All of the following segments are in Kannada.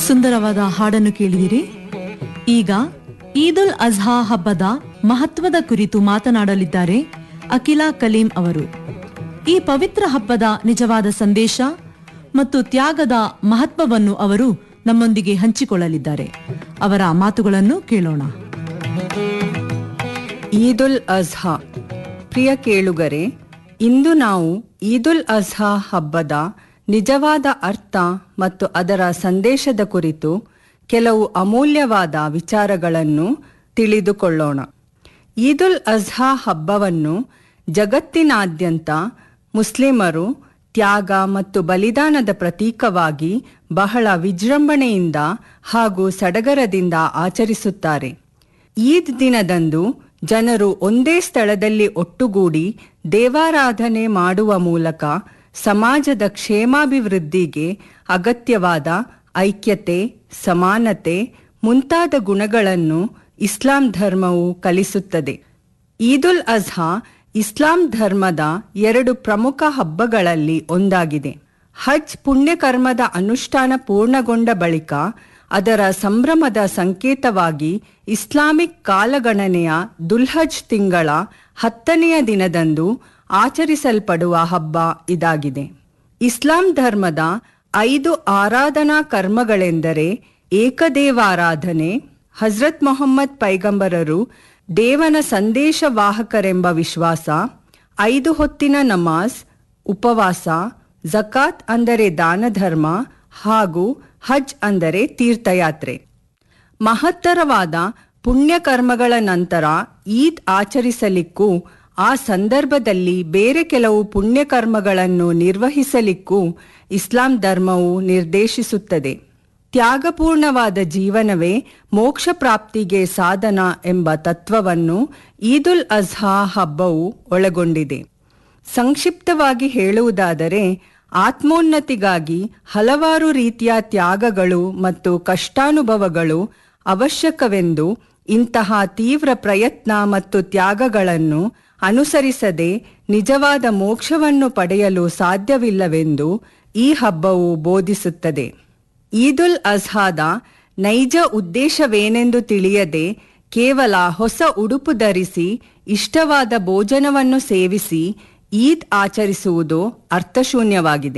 ಸುಂದರವಾದ ಹಾಡನ್ನು ಕೇಳಿದಿರಿ ಈಗ ಈದುಲ್ ಅಜ್ಹಾ ಹಬ್ಬದ ಮಹತ್ವದ ಕುರಿತು ಮಾತನಾಡಲಿದ್ದಾರೆ ಅಖಿಲಾ ಕಲೀಂ ಅವರು ಈ ಪವಿತ್ರ ಹಬ್ಬದ ನಿಜವಾದ ಸಂದೇಶ ಮತ್ತು ತ್ಯಾಗದ ಮಹತ್ವವನ್ನು ಅವರು ನಮ್ಮೊಂದಿಗೆ ಹಂಚಿಕೊಳ್ಳಲಿದ್ದಾರೆ ಅವರ ಮಾತುಗಳನ್ನು ಕೇಳೋಣ ಈದುಲ್ ಅಜ್ಹಾ ಪ್ರಿಯ ಕೇಳುಗರೆ ಇಂದು ನಾವು ಈದುಲ್ ಅಜ್ಹಾ ಹಬ್ಬದ ನಿಜವಾದ ಅರ್ಥ ಮತ್ತು ಅದರ ಸಂದೇಶದ ಕುರಿತು ಕೆಲವು ಅಮೂಲ್ಯವಾದ ವಿಚಾರಗಳನ್ನು ತಿಳಿದುಕೊಳ್ಳೋಣ ಈದುಲ್ ಅಜ್ಹಾ ಹಬ್ಬವನ್ನು ಜಗತ್ತಿನಾದ್ಯಂತ ಮುಸ್ಲಿಮರು ತ್ಯಾಗ ಮತ್ತು ಬಲಿದಾನದ ಪ್ರತೀಕವಾಗಿ ಬಹಳ ವಿಜೃಂಭಣೆಯಿಂದ ಹಾಗೂ ಸಡಗರದಿಂದ ಆಚರಿಸುತ್ತಾರೆ ಈದ್ ದಿನದಂದು ಜನರು ಒಂದೇ ಸ್ಥಳದಲ್ಲಿ ಒಟ್ಟುಗೂಡಿ ದೇವಾರಾಧನೆ ಮಾಡುವ ಮೂಲಕ ಸಮಾಜದ ಕ್ಷೇಮಾಭಿವೃದ್ಧಿಗೆ ಅಗತ್ಯವಾದ ಐಕ್ಯತೆ ಸಮಾನತೆ ಮುಂತಾದ ಗುಣಗಳನ್ನು ಇಸ್ಲಾಂ ಧರ್ಮವು ಕಲಿಸುತ್ತದೆ ಈದುಲ್ ಅಜ್ಹಾ ಇಸ್ಲಾಂ ಧರ್ಮದ ಎರಡು ಪ್ರಮುಖ ಹಬ್ಬಗಳಲ್ಲಿ ಒಂದಾಗಿದೆ ಹಜ್ ಪುಣ್ಯಕರ್ಮದ ಅನುಷ್ಠಾನ ಪೂರ್ಣಗೊಂಡ ಬಳಿಕ ಅದರ ಸಂಭ್ರಮದ ಸಂಕೇತವಾಗಿ ಇಸ್ಲಾಮಿಕ್ ಕಾಲಗಣನೆಯ ದುಲ್ಹಜ್ ತಿಂಗಳ ಹತ್ತನೆಯ ದಿನದಂದು ಆಚರಿಸಲ್ಪಡುವ ಹಬ್ಬ ಇದಾಗಿದೆ ಇಸ್ಲಾಂ ಧರ್ಮದ ಐದು ಆರಾಧನಾ ಕರ್ಮಗಳೆಂದರೆ ಏಕದೇವಾರಾಧನೆ ಹಜ್ರತ್ ಮೊಹಮ್ಮದ್ ಪೈಗಂಬರರು ದೇವನ ಸಂದೇಶವಾಹಕರೆಂಬ ವಿಶ್ವಾಸ ಐದು ಹೊತ್ತಿನ ನಮಾಜ್ ಉಪವಾಸ ಜಕಾತ್ ಅಂದರೆ ದಾನ ಧರ್ಮ ಹಾಗೂ ಹಜ್ ಅಂದರೆ ತೀರ್ಥಯಾತ್ರೆ ಮಹತ್ತರವಾದ ಪುಣ್ಯಕರ್ಮಗಳ ನಂತರ ಈದ್ ಆಚರಿಸಲಿಕ್ಕೂ ಆ ಸಂದರ್ಭದಲ್ಲಿ ಬೇರೆ ಕೆಲವು ಪುಣ್ಯಕರ್ಮಗಳನ್ನು ನಿರ್ವಹಿಸಲಿಕ್ಕೂ ಇಸ್ಲಾಂ ಧರ್ಮವು ನಿರ್ದೇಶಿಸುತ್ತದೆ ತ್ಯಾಗಪೂರ್ಣವಾದ ಜೀವನವೇ ಮೋಕ್ಷ ಪ್ರಾಪ್ತಿಗೆ ಸಾಧನ ಎಂಬ ತತ್ವವನ್ನು ಈದುಲ್ ಅಜ್ಹಾ ಹಬ್ಬವು ಒಳಗೊಂಡಿದೆ ಸಂಕ್ಷಿಪ್ತವಾಗಿ ಹೇಳುವುದಾದರೆ ಆತ್ಮೋನ್ನತಿಗಾಗಿ ಹಲವಾರು ರೀತಿಯ ತ್ಯಾಗಗಳು ಮತ್ತು ಕಷ್ಟಾನುಭವಗಳು ಅವಶ್ಯಕವೆಂದು ಇಂತಹ ತೀವ್ರ ಪ್ರಯತ್ನ ಮತ್ತು ತ್ಯಾಗಗಳನ್ನು ಅನುಸರಿಸದೆ ನಿಜವಾದ ಮೋಕ್ಷವನ್ನು ಪಡೆಯಲು ಸಾಧ್ಯವಿಲ್ಲವೆಂದು ಈ ಹಬ್ಬವು ಬೋಧಿಸುತ್ತದೆ ಈದುಲ್ ಅಜ್ಹಾದ ನೈಜ ಉದ್ದೇಶವೇನೆಂದು ತಿಳಿಯದೆ ಕೇವಲ ಹೊಸ ಉಡುಪು ಧರಿಸಿ ಇಷ್ಟವಾದ ಭೋಜನವನ್ನು ಸೇವಿಸಿ ಈದ್ ಆಚರಿಸುವುದು ಅರ್ಥಶೂನ್ಯವಾಗಿದೆ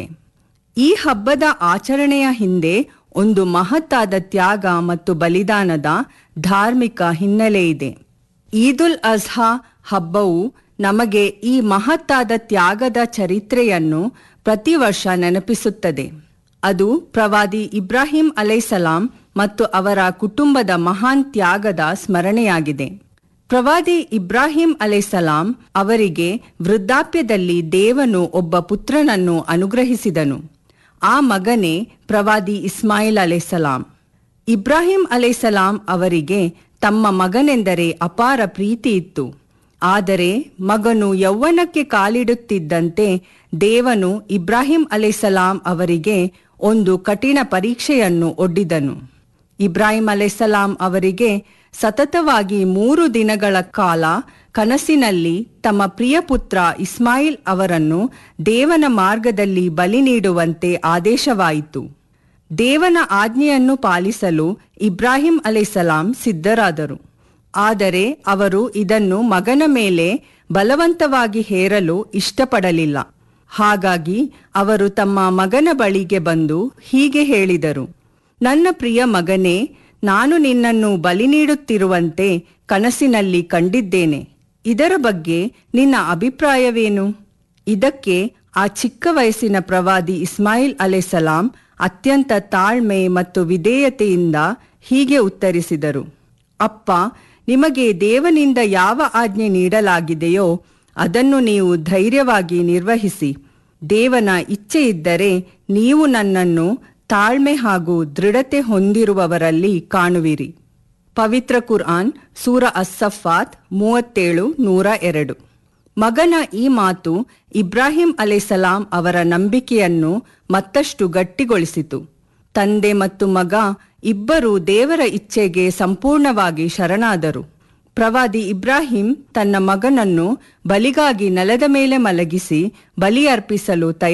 ಈ ಹಬ್ಬದ ಆಚರಣೆಯ ಹಿಂದೆ ಒಂದು ಮಹತ್ತಾದ ತ್ಯಾಗ ಮತ್ತು ಬಲಿದಾನದ ಧಾರ್ಮಿಕ ಹಿನ್ನೆಲೆ ಇದೆ ಈದುಲ್ ಅಜ್ಹಾ ಹಬ್ಬವು ನಮಗೆ ಈ ಮಹತ್ತಾದ ತ್ಯಾಗದ ಚರಿತ್ರೆಯನ್ನು ಪ್ರತಿ ವರ್ಷ ನೆನಪಿಸುತ್ತದೆ ಅದು ಪ್ರವಾದಿ ಇಬ್ರಾಹಿಂ ಅಲೈಸಲಾಂ ಮತ್ತು ಅವರ ಕುಟುಂಬದ ಮಹಾನ್ ತ್ಯಾಗದ ಸ್ಮರಣೆಯಾಗಿದೆ ಪ್ರವಾದಿ ಇಬ್ರಾಹಿಂ ಅಲೈಸಲಾಂ ಅವರಿಗೆ ವೃದ್ಧಾಪ್ಯದಲ್ಲಿ ದೇವನು ಒಬ್ಬ ಪುತ್ರನನ್ನು ಅನುಗ್ರಹಿಸಿದನು ಆ ಮಗನೇ ಪ್ರವಾದಿ ಇಸ್ಮಾಯಿಲ್ ಅಲೈಸಲಾಂ ಇಬ್ರಾಹಿಂ ಅಲೈಸಲಾಂ ಅವರಿಗೆ ತಮ್ಮ ಮಗನೆಂದರೆ ಅಪಾರ ಪ್ರೀತಿ ಇತ್ತು ಆದರೆ ಮಗನು ಯೌವನಕ್ಕೆ ಕಾಲಿಡುತ್ತಿದ್ದಂತೆ ದೇವನು ಇಬ್ರಾಹಿಂ ಅಲೈಸಲಾಂ ಅವರಿಗೆ ಒಂದು ಕಠಿಣ ಪರೀಕ್ಷೆಯನ್ನು ಒಡ್ಡಿದನು ಇಬ್ರಾಹಿಂ ಅಲೈಸಲಾಂ ಅವರಿಗೆ ಸತತವಾಗಿ ಮೂರು ದಿನಗಳ ಕಾಲ ಕನಸಿನಲ್ಲಿ ತಮ್ಮ ಪ್ರಿಯ ಪುತ್ರ ಇಸ್ಮಾಯಿಲ್ ಅವರನ್ನು ದೇವನ ಮಾರ್ಗದಲ್ಲಿ ಬಲಿ ನೀಡುವಂತೆ ಆದೇಶವಾಯಿತು ದೇವನ ಆಜ್ಞೆಯನ್ನು ಪಾಲಿಸಲು ಇಬ್ರಾಹಿಂ ಅಲೈಸಲಾಂ ಸಿದ್ಧರಾದರು ಆದರೆ ಅವರು ಇದನ್ನು ಮಗನ ಮೇಲೆ ಬಲವಂತವಾಗಿ ಹೇರಲು ಇಷ್ಟಪಡಲಿಲ್ಲ ಹಾಗಾಗಿ ಅವರು ತಮ್ಮ ಮಗನ ಬಳಿಗೆ ಬಂದು ಹೀಗೆ ಹೇಳಿದರು ನನ್ನ ಪ್ರಿಯ ಮಗನೇ ನಾನು ನಿನ್ನನ್ನು ಬಲಿ ನೀಡುತ್ತಿರುವಂತೆ ಕನಸಿನಲ್ಲಿ ಕಂಡಿದ್ದೇನೆ ಇದರ ಬಗ್ಗೆ ನಿನ್ನ ಅಭಿಪ್ರಾಯವೇನು ಇದಕ್ಕೆ ಆ ಚಿಕ್ಕ ವಯಸ್ಸಿನ ಪ್ರವಾದಿ ಇಸ್ಮಾಯಿಲ್ ಅಲೆಸಲಾಂ ಅತ್ಯಂತ ತಾಳ್ಮೆ ಮತ್ತು ವಿಧೇಯತೆಯಿಂದ ಹೀಗೆ ಉತ್ತರಿಸಿದರು ಅಪ್ಪ ನಿಮಗೆ ದೇವನಿಂದ ಯಾವ ಆಜ್ಞೆ ನೀಡಲಾಗಿದೆಯೋ ಅದನ್ನು ನೀವು ಧೈರ್ಯವಾಗಿ ನಿರ್ವಹಿಸಿ ದೇವನ ಇಚ್ಛೆ ಇದ್ದರೆ ನೀವು ನನ್ನನ್ನು ತಾಳ್ಮೆ ಹಾಗೂ ದೃಢತೆ ಹೊಂದಿರುವವರಲ್ಲಿ ಕಾಣುವಿರಿ ಪವಿತ್ರ ಕುರ್ಆನ್ ಸೂರ ಅಸ್ಸಫಾತ್ ಮೂವತ್ತೇಳು ನೂರ ಎರಡು ಮಗನ ಈ ಮಾತು ಇಬ್ರಾಹಿಂ ಅಲೆಸಲಾಂ ಅವರ ನಂಬಿಕೆಯನ್ನು ಮತ್ತಷ್ಟು ಗಟ್ಟಿಗೊಳಿಸಿತು ತಂದೆ ಮತ್ತು ಮಗ ಇಬ್ಬರೂ ದೇವರ ಇಚ್ಛೆಗೆ ಸಂಪೂರ್ಣವಾಗಿ ಶರಣಾದರು ಪ್ರವಾದಿ ಇಬ್ರಾಹಿಂ ತನ್ನ ಮಗನನ್ನು ಬಲಿಗಾಗಿ ನೆಲದ ಮೇಲೆ ಮಲಗಿಸಿ ಬಲಿ ಅರ್ಪಿಸಲು ತಯಾರಿ